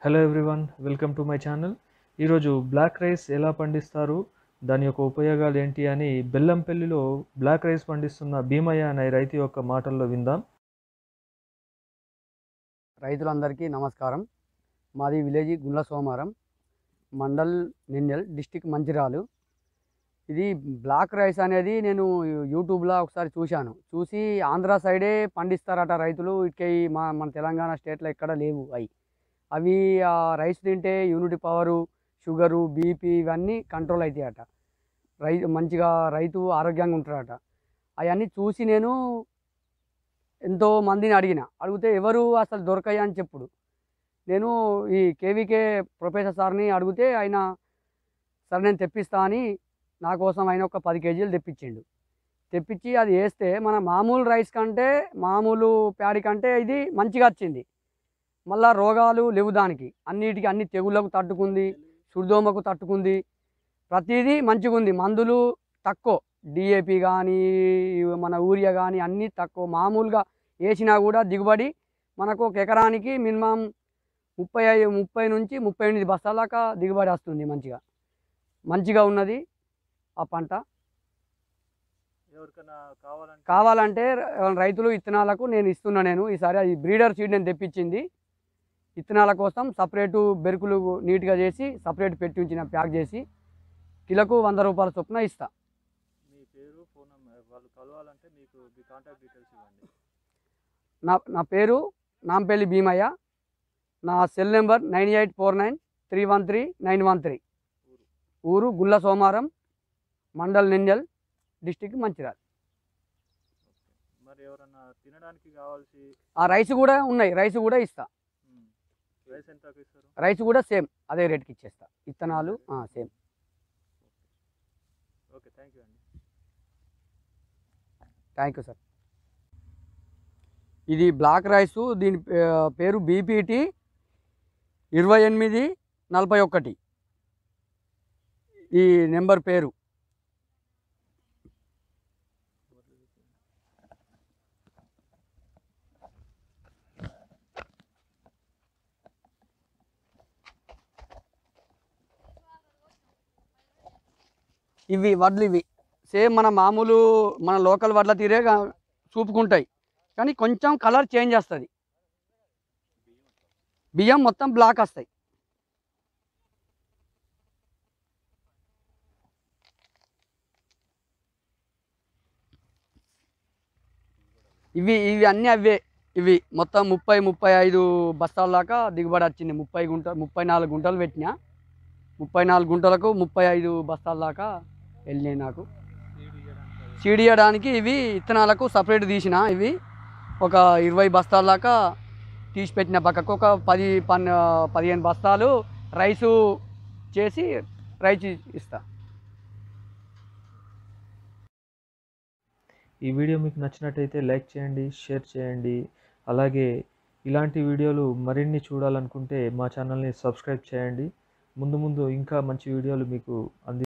hello everyone welcome to my channel ఈరోజు black rice ఎలా పండిస్తారు దాని యొక్క ఉపయోగాలు ఏంటి అని బెల్లంపల్లిలో బ్లాక్ రైస్ పండిస్తున్న భీమయ్య అనే రైతు యొక్క మాటల్లో విందాం రైతులందరికీ నమస్కారం మాది విలేజ్ గుండ్ల సోమారం మండల్ నిండల్ డిస్టిక్ మంచిర్యాలు ఇది బ్లాక్ రైస్ అనేది నేను యూట్యూబ్లో ఒకసారి చూశాను చూసి ఆంధ్ర సైడే పండిస్తారట రైతులు ఇటుక మా మన తెలంగాణ స్టేట్లో ఎక్కడ లేవు అవి అవి ఆ రైస్ తింటే యూనిటీ పవరు షుగరు బీపీ ఇవన్నీ కంట్రోల్ అవుతాయట రైతు మంచిగా రైతు ఆరోగ్యంగా ఉంటారట అవన్నీ చూసి నేను ఎంతో మందిని అడిగిన అడిగితే ఎవరు అసలు దొరకాయి అని చెప్పుడు నేను ఈ కేవీకే ప్రొఫెసర్ సార్ని అడిగితే ఆయన సరే నేను తెప్పిస్తా అని నా కోసం ఆయన ఒక పది కేజీలు తెప్పించిండు తెప్పించి అది వేస్తే మన మామూలు రైస్ కంటే మామూలు ప్యాడి కంటే ఇది మంచిగా వచ్చింది మళ్ళా రోగాలు లేవు దానికి అన్నిటికీ అన్ని తెగుళ్ళకు తట్టుకుంది సుడిదోమకు తట్టుకుంది ప్రతిదీ మంచిగా ఉంది మందులు తక్కువ డిఏపి కానీ మన యూరియా కానీ అన్నీ తక్కువ మామూలుగా వేసినా కూడా దిగుబడి మనకు ఒక ఎకరానికి మినిమం ముప్పై ఐదు ముప్పై నుంచి ముప్పై ఎనిమిది బస్తాల దాకా దిగుబడి వస్తుంది మంచిగా మంచిగా ఉన్నది ఆ పంట ఎవరికైనా కావాలంటే కావాలంటే ర- రైతులు విత్తనాలకు నేను ఇస్తున్నా నేను ఈసారి అది బ్రీడర్ సీడ్ నేను తెప్పించింది విత్తనాల కోసం సపరేటు బెరుకులు నీట్గా చేసి సపరేట్ పెట్టి ఉంచిన ప్యాక్ చేసి కిలోకు వంద రూపాయల చొప్పున ఇస్తా మీ పేరు ఫోన్ నెంబర్ వాళ్ళు కలవాలంటే మీకు మీ కాంటాక్ట్ డీటెయిల్స్ ఇవ్వండి నా నా పేరు నాంపల్లి భీమయ్య నా cell number nine eight four nine three one three nine one three ఊరు గుల్ల సోమారం మండల్ నింజల్ డిస్టిక్ మంచిర్యాల మరి ఎవరన్నా తినడానికి కావాల్సి ఆ రైస్ కూడా ఉన్నాయి రైస్ కూడా ఇస్తా రైస్ ఎంత ఇస్తారు రైస్ కూడా సేమ్ అదే రేట్కి ఇచ్చేస్తా విత్తనాలు సేమ్ ఓకే థ్యాంక్ యూ అండి థ్యాంక్ యూ సార్ ఇది బ్లాక్ రైసు దీని పే- పేరు బీపీటీ ఇరవై ఎనిమిది నలభై ఒకటి ఈ నెంబర్ పేరు ఇవి వడ్లు ఇవి సేమ్ మన మామూలు మన లోకల్ వడ్ల తీరే గా- చూపుకుంటాయి కానీ కొంచెం కలర్ చేంజ్ వస్తుంది బియ్యం మొత్తం బ్లాక్ వస్తాయి ఇవి ఇవి అన్నీ అవే ఇవి మొత్తం ముప్పై ముప్పై ఐదు బస్తాల దాకా దిగుబడి వచ్చింది ముప్పై గుంట ముప్పై నాలుగు గుంటలు పెట్టినా ముప్పై నాలుగు గుంటలకు ముప్పై ఐదు బస్తాల దాకా వెళ్ళినాయి నాకు సీడ్ ఇవ్వడానికి ఇవి విత్తనాలకు సపరేట్ తీసిన ఇవి ఒక ఇరవై బస్తాల దాకా తీసి పెట్టిన పక్కకు ఒక పది పన్ పదిహేను బస్తాలు రైసు చేసి రైస్ ఇస్తా ఈ వీడియో మీకు నచ్చినట్టయితే లైక్ చేయండి షేర్ చేయండి అలాగే ఇలాంటి వీడియోలు మరిన్ని చూడాలనుకుంటే మా ఛానల్ని సబ్స్క్రైబ్ చేయండి ముందు ముందు ఇంకా మంచి వీడియోలు మీకు అంది